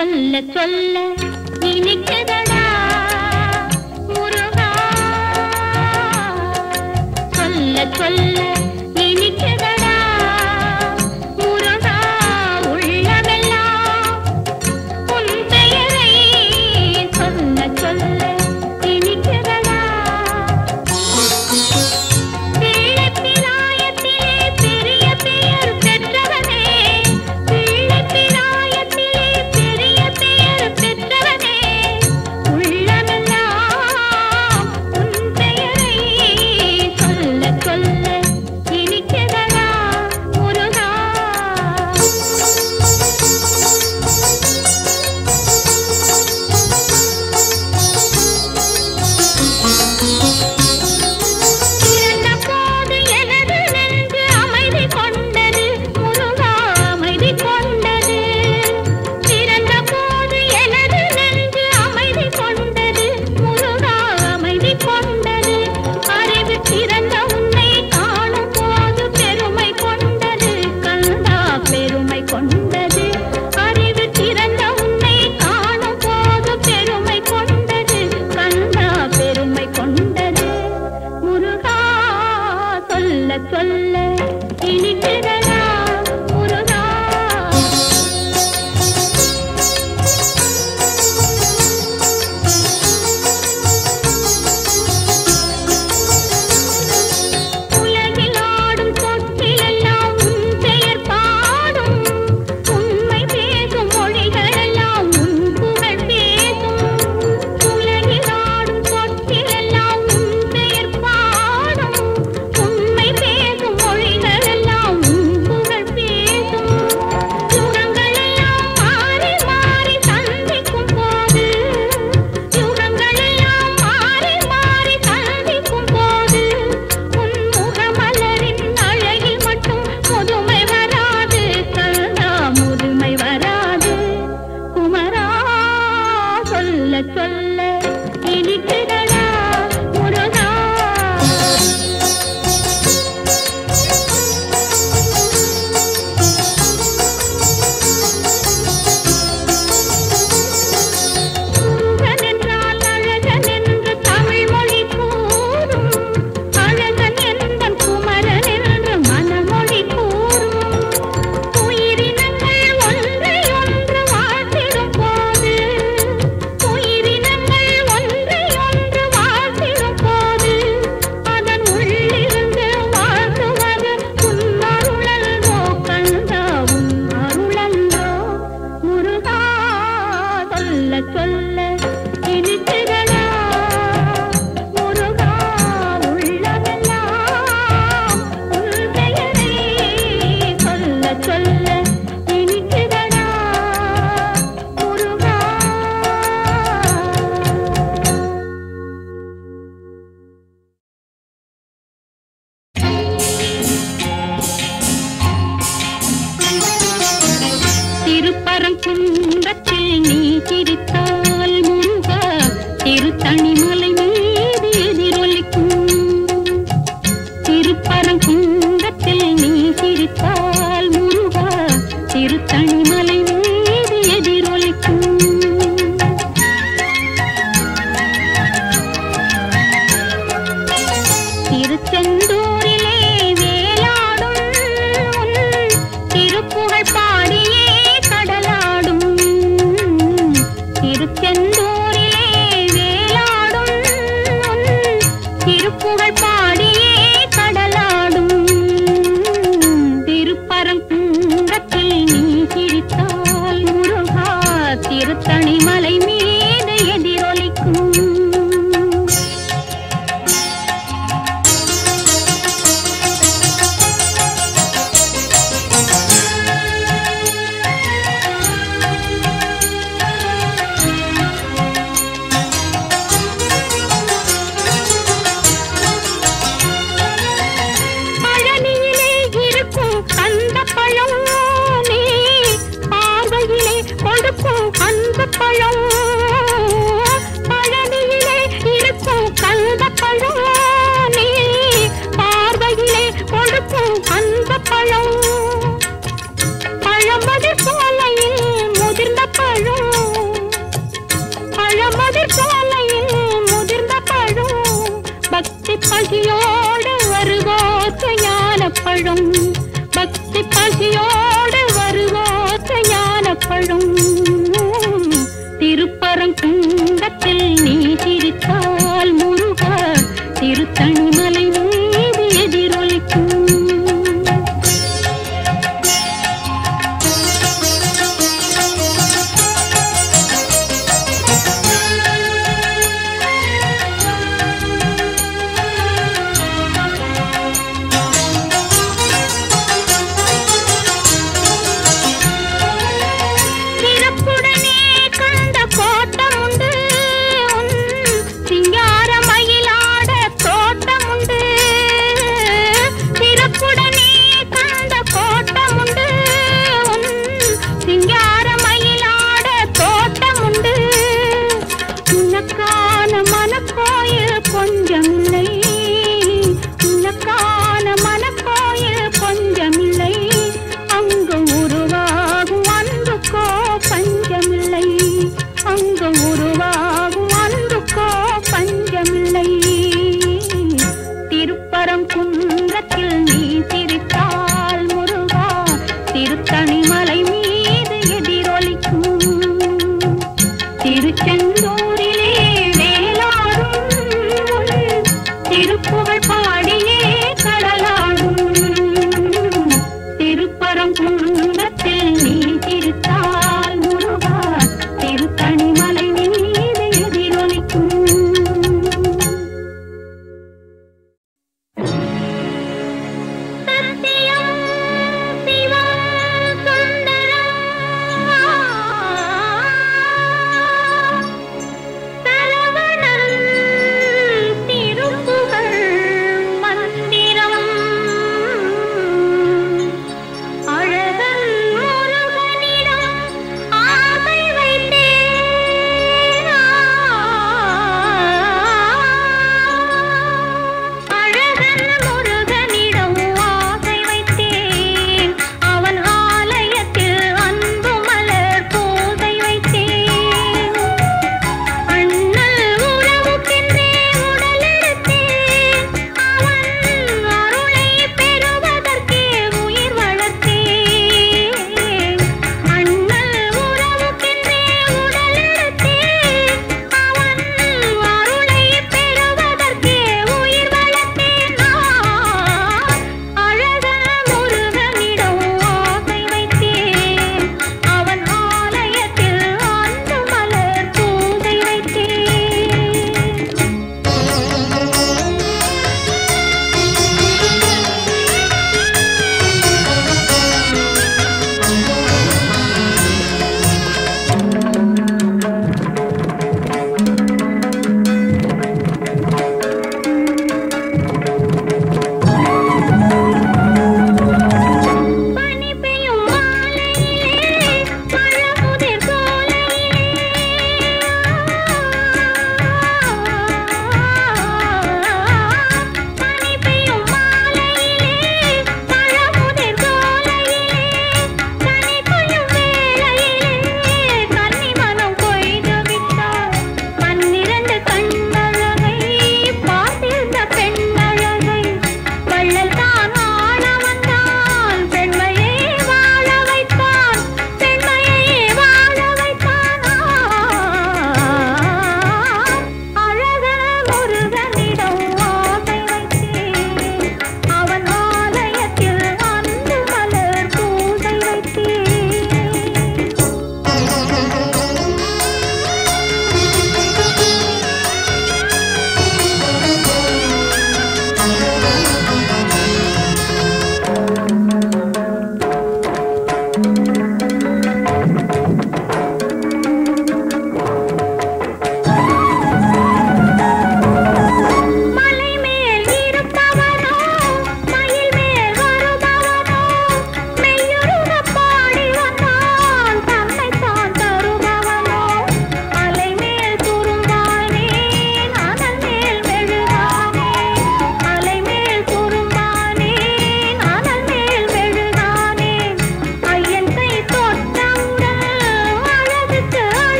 சொல்ல சொல்ல இனிக்குதடா முருகா சொல்ல சொல்ல இனிக்குதடா முருகா உள்ளமெல்லாம் உன் பெயரை சொல்ல சொல்ல இனிக்குதடா பிள்ளைப்பிராயத்திலே பெரிய பெயர் பெற்றவனே பிள்ளைப்பிராயத்திலே பெரிய பெயர் பெற்றவனே உள்ளமெல்லாம் உன் பெயரை சொல்ல சொல்ல இனிக்கிறதா முருகா பிறந்த போது எனது நெஞ்சு அமைதி கொண்டது முருகா அமைதி கொண்டது பிறந்த போது எனது நெஞ்சு அமைதி கொண்டது முருகா அமைதி கொண்டது அறிவு பிறந்த உன்னை காணும் போது பெருமை கொண்டது கந்தா பெருமை கொண்டது அறிவு பிறந்த உன்னை காணும் போது பெருமை கொண்டது கந்தா பெருமை கொண்டது முருகா சொல்ல சொல்ல இனிக்கிறதா முருகா உலகில் ஆடும் தொட்டிலெல்லாம் உன் பெயர் பாடும் உண்மை பேசும் மொழிகளெல்லாம் உன் புகழ் பேசும் உலகில் ஆடும் தொட்டிலெல்லாம் உன் பெயர் பாடும் உண்மை பேசும் மொழிகளெல்லாம் உன் புகழ் பேசும் யுகங்களெல்லாம் மாறி மாறி சந்திக்கும் போது யுகங்களெல்லாம் மாறி மாறி சந்திக்கும் போது உன் முகமலரின் அழகில் மட்டும் முதுமை வராது கருணா முதுமை வராது குமரா சொல்ல சொல்ல இனிக்கிறடா முருகா முருகன் என்றால் அழகன் என்று தமிழ் மொழி கூறும் அழகன் என்பன் குமரன் என்று மனமொழி கூறும் உயிரினங்கள் ஒன்றை ஒன்று வாழ்த்திடும் போது உயிரினங்கள் ஒன்றை ஒன்று வாழ்த்திடும் போது அதன் உள்ளிருந்து வாழ்த்துவது உன் அருளல்வோ கண்டா உன் அருளல்வோ முருகா சொல்ல சொல்ல இனிக்கிறடா முருகா உள்ளமெல்லாம் உன் பெயரை சொல்ல சொல்ல இனிக்கிறடா முருகா திருப்பரங்குன்றத்தில் நீ சிரித்தால் முருகா திருத்தணிமலை மீது எதிரொலிக்கும் திருப்பரங்குன்றத்தில் நீ சிரித்தால் முருகா திருத்தணிமலை மீது எதிரொலிக்கும் திருச்செந்தூரிலே வேலாடும் உன் திருப்புகழ் பாடியே கடலாடும் திருச்செந்தூரிலே வேலாடும் உன் திருப்புகழ் பாடியே கடலாடும் திருப்பரங்குன்றத்தில் நீ சிரித்தால் முருகா திருத்தணிமலை மீது எதிரொலிக்கும் பழனியிலே இருக்கும் அந்த பழம் நீ பார்வையிலே கொடுக்கும் அந்த பழம் பழனியிலே இருக்கும் அந்த பழம் நீ பார்வையிலே கொடுக்கும் அந்த பழம் பழமது சோலையில் முதிர்ந்த பழம் பஞ்சமில்லை அங்கு உருவாகும் அன்புக்கோ பஞ்சமில்லை திருப்பரங்குன்றத்தில் நீ சிரித்தால் முருகா திருத்தணிமலை மீது எதிரொலிக்கும் திருச்செந்தூரிலே வேலாடும் உன் திருப்புகழ் பாடியே கடலாடும் திருப்பரங்குன்றத்தில் நீ சிரித்தால் முருகா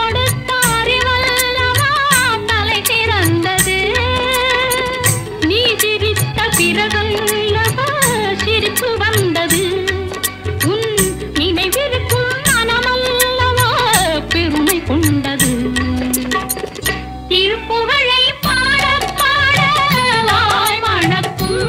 கொடுத்தாரி வல்லவா தலை சிறந்தது நீ சிரித்த பிறகல்லவா சிரிப்பு வந்தது உன் நினைவிருக்கும் மனமல்லவா பெருமை கொண்டது திருப்புகழை பாட பாட வாய் மணக்கும்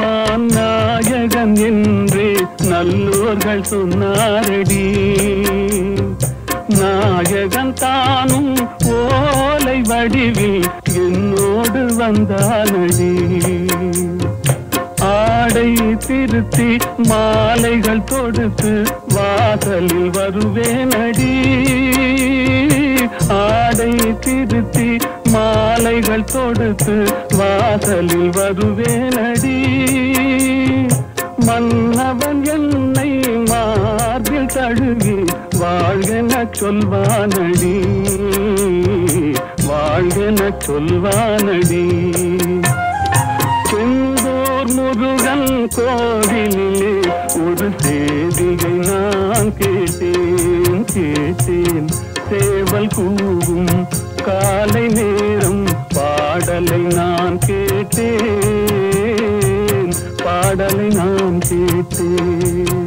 வருவான் நாயகன் என்று நல்லோர்கள் சொன்னாரடி நாயகன் தானும் ஓலை வடிவில் என்னோடு வந்தானடி ஆடை திருத்தி மாலைகள் தொடுத்து வாசலில் வருவேனடி ஆடை திருத்தி மாலைகள் தொடுத்து வாசலில் வருவேனடி மன்னவன் என்னை மார்பில் தழுவி வாழ்கென சொல்வானடி வாழ்கென சொல்வானடி செந்தூர் முருகன் கோவிலிலே ஒரு சேதியை நான் கேட்டேன் கேட்டேன் சேவல் கூவும் காலை நேரம் பாடலை நான் கேட்டேன் பாடலை நான் கேட்டேன்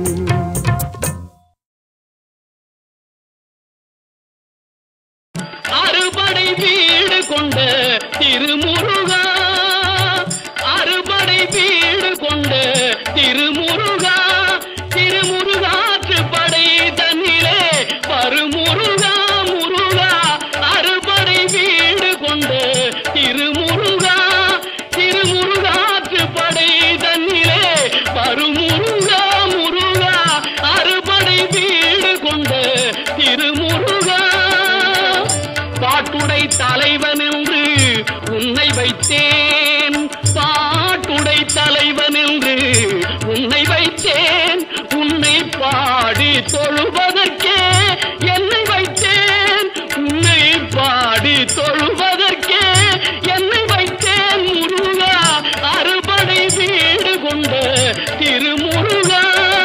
அறுபடை வீடு கொண்ட திருமுருகா அறுபடை வீடு கொண்ட திருமுருகா திருமுருகாற்று படை தன்னிலே வருமுருகா முருகா அறுபடை வீடு கொண்ட திருமுருகா திருமுருகாற்று படை தன்னிலே வருமுருகா முருகா அறுபடை வீடு கொண்ட திருமுருகா பாட்டுடை தலைவன் என்று உன்னை வைத்தேன் பாட்டுடை தலைவன் என்று உன்னை வைத்தேன் உன்னை பாடி தொழுவதற்கே என்னை வைத்தேன் உன்னை பாடி தொழுவதற்கே என்னை வைத்தேன் முருகா அறுபடை வீடு கொண்ட திருமுருகா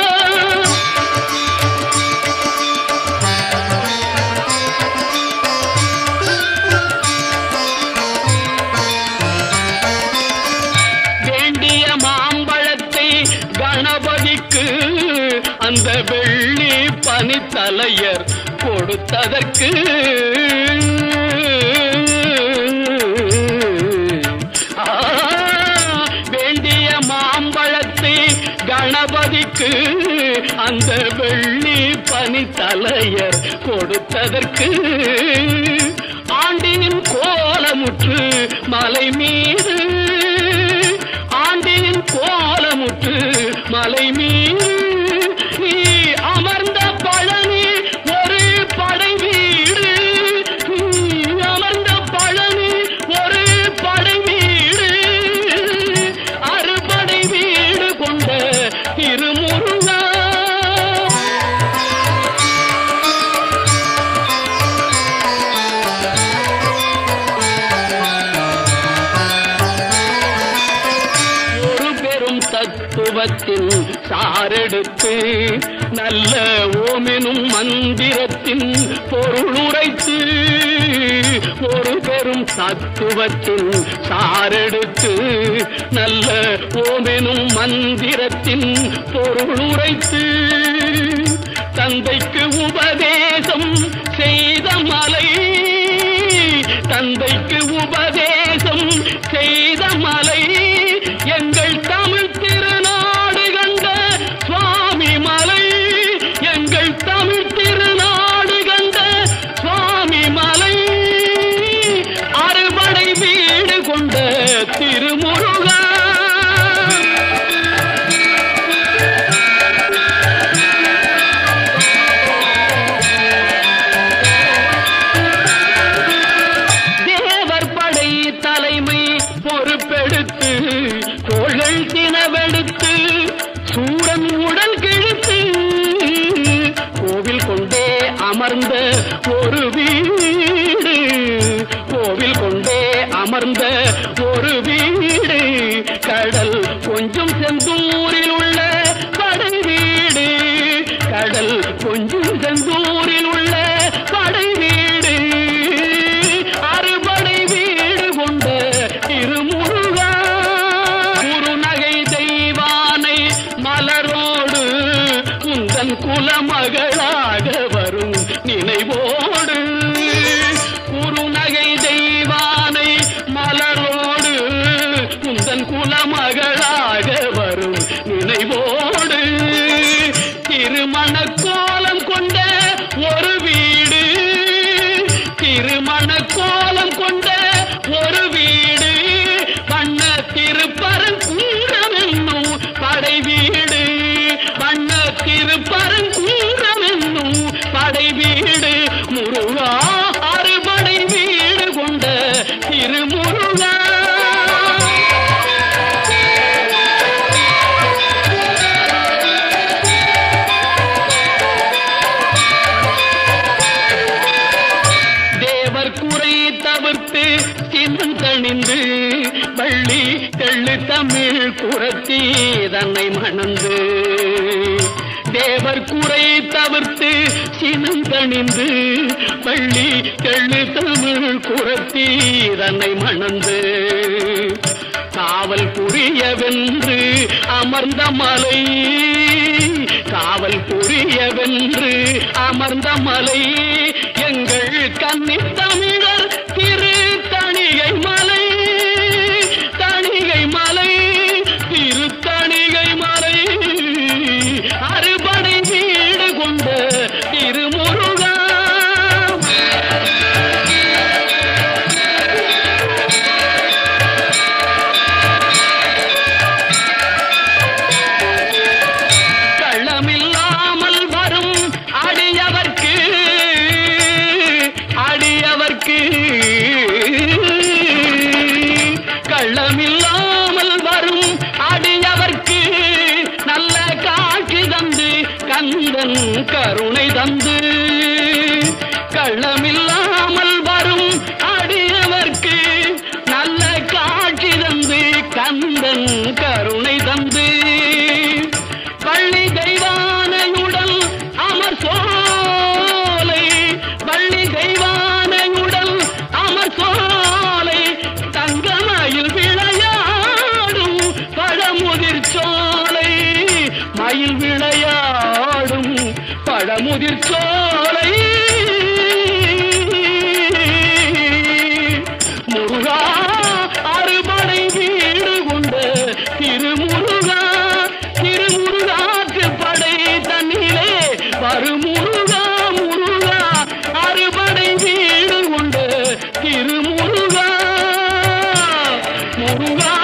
வேண்டிய மாம்பழத்தை கணபதிக்கு அந்த வெள்ளி பனித்தலையர் கொடுத்ததற்கு ஆ, வேண்டிய மாம்பழத்தை கணபதிக்கு அந்த வெள்ளி பனித்தலையர் கொடுத்ததற்கு ஆண்டினின் கோலமுற்று மலை மீது ஆண்டினின் கோலமுற்று மலை மீது நீ அமர்ந்த பழனி ஒரு படை வீடு நீ அமர்ந்த பழனி ஒரு படை வீடு அறுபடை வீடு கொண்ட திருமுருகா ஒரு பெரும் தத்துவத்தின் சாரெடுத்து நல்ல ஓமெனும் மந்திரத்தின் பொருள் உரைத்து ஒரு பெரும் தத்துவத்தின் சாரெடுத்து நல்ல ஓமெனும் மந்திரத்தின் பொருள் உரைத்து தந்தைக்கு உபதேசம் செய்த மலை தந்தைக்கு உபதேசம் செய்த மலை எங்கள் தமிழ் திருநாடு கண்ட சுவாமி மலை எங்கள் தமிழ் திருநாடு கண்ட சுவாமி மலை அறுபடை வீடு கொண்ட திருமுருகா தேவர் படை தலைமை பொறுப்பெடுத்து தோள்கள் தினவெடுத்து சூரன் உடல் கிழித்து கோவில் கொண்டே அமர்ந்த ஒரு வீடு கோவில் கொண்டே அமர்ந்த ஒரு வீடு கடல் கொஞ்சம் செந்தூரில் உள்ள படை வீடு கடல் கொஞ்சம் செந்தூரில் உள்ள படை வீடு அறுபடை வீடு கொண்ட திருமுருகா குறுநகை தெய்வானை மலரோடு உந்தன் குலமகளாக வரும் நினைவோடு குறுநகை தெய்வானை மலரோடு உந்தன் குலமகளாக வரும் தமிழ் குரத்தி தன்னை மணந்து தேவர் குறை தவிர்த்து சினம் தணிந்து பள்ளி தெள்ளு தமிழ் குரத்தி தன்னை மணந்து காவல் புரியவென்று அமர்ந்த மலை காவல் புரியவென்று அமர்ந்த மலை எங்கள் கன்னி தமிழர் திரு தணிகை மலை தணிகை மலை திரு தணிகை மலை அறுபடை வீடு கொண்ட திருமுருகா கள்ளமில்லாமல் வரும் அடியவர்க்கு அடியவர்க்கு கள்ளமில்லாமல் வரும் அடியவர்க்கு நல்ல காட்சி தந்து கந்தன் கருணை தந்து கள்ளமில்லாமல் வரும் அடியவர்க்கு நல்ல காட்சி தந்து கந்தன் கருணை தந்து வள்ளி தெய்வானையுடல் அமர் சோலை வள்ளி தெய்வானையுடல் அமர் சோலை தங்கமயில் விளையாடும் பழமுதிர் சோலை மயில் விளையாடும் பழமுதிர் சோலை முருகா அறுபடை வீடு கொண்ட திருமுருகா திருமுருகாற்று படை தன்னிலே வருமுருகா முருகா அறுபடை வீடு கொண்ட திருமுருகா முருகா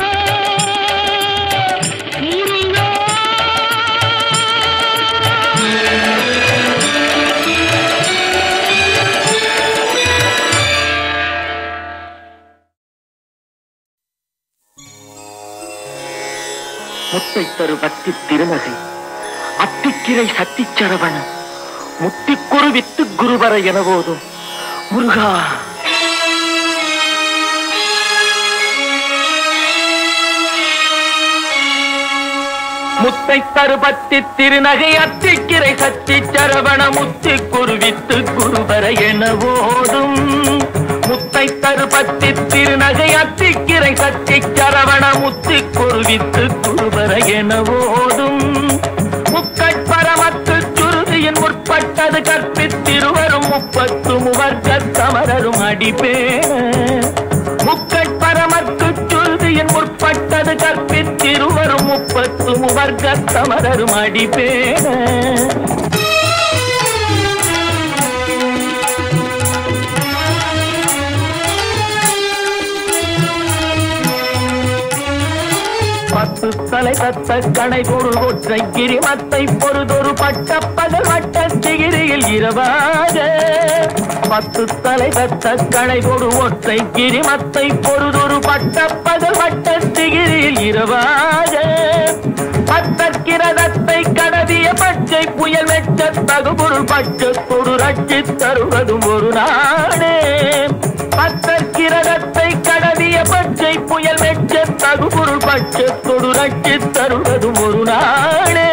முருகா முத்தை தரு பக்தி திருநகை அத்திக்கிரை சக்தி சரவண முத்திக்குரு வித்து குருவர என போதும் முருகா முத்தை தருபத்தி திருநகை அத்திக்கிரை சக்தி சரவண முத்தி குருவித்து குருவர என ஓடும் முத்தை தருபத்தி திருநகை அத்திக்கிரை சக்தி சரவண முத்தி குருவித்து குருவர என ஓடும் முக்கட்பரமத்து சுருதியின் முற்பட்டது கற்பித்திருவரும் முப்பத்து முவர்க்க சமரரும் அடிப்பேன முக்கட்பரமற்கு சுருதியின் முற்பட்டது கற்பித்திருவரும் முப்பத்து முவர்க்க சமரரும் அடிப்பேன பத்து தலை தத்த கணை பொருள் ஒற்றை கிரிமத்தை பொறுதொரு பட்ட பகல் வட்ட சிகிரியில் இரவாக பத்து தலை தத்த கணை பொரு ஒற்றை கிரிமத்தை பொறுதொரு பட்ட பகல் வட்ட சிகிரியில் இரவாக பத்தற்கிரதத்தை கடவிய பச்சை புயல் மெச்ச தகுபொருள் பச்சத்தொடு ரட்சி தருவதும் ஒரு நாடே பத்தற்கிரதத்தை கடவிய பச்சை புயல் மெச்ச தகுபொருள் பச்சத்தொடு ரட்சி தருவதும் ஒரு நாடே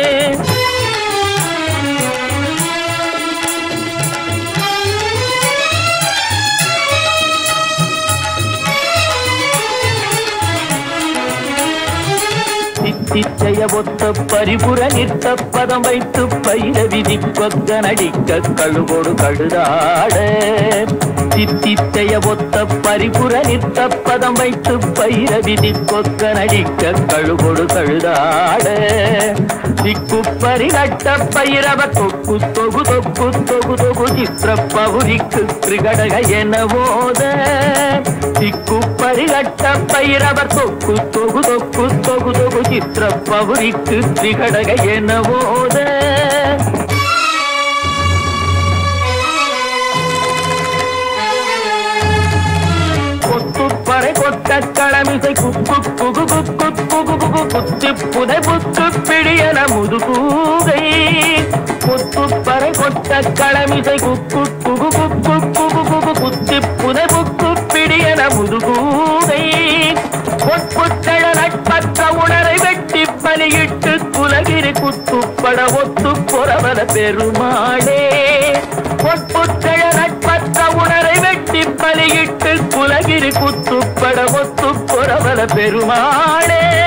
சித்திச்சய ஒத்த பரிபுர நிற்க பதம் வைத்து பயிர விதி கொக்க நடிக்க கழுகோடு கழுதாட சித்திச்சய ஒத்த பரிபுர நிற்க பதம் வைத்து பயிர விதி கொக்க நடிக்க கழுகோடு கழுதாட திக்கு பரிகட்ட பயிரவ தொக்கு தொகு தொக்கு தொகு தொகு சித்திர பகுதிக்கு கிருகடக என ஓத திக்கு பரிகட்ட பைரவர் தொக்கு தொகு தொக்கு தொகு தொகு சித்திர பகுதிக்கு திகடக என ஓத கொத்துப்பறை கொட்ட களமிசை குக்கு குகு குக்கு குகு குகு குத்தி புதை புத்து பிடியன முதுகூகை கொத்துப்பறை கொட்ட களமிசை குக்கு குகு குக்கு குகு குகு குத்தி புதை புக்கு பிடியன முதுகூகை பொற்புத்தழ நட்பற்ற உணரை வெட்டி பலியிட்டு குலகிரி குத்துப்பட ஒத்து புறவல பெருமாளே பொற்புத்தழ நட்பற்ற உணரை வெட்டி பலியிட்டு குலகிரி குத்துப்பட ஒத்து புறவல பெருமாளே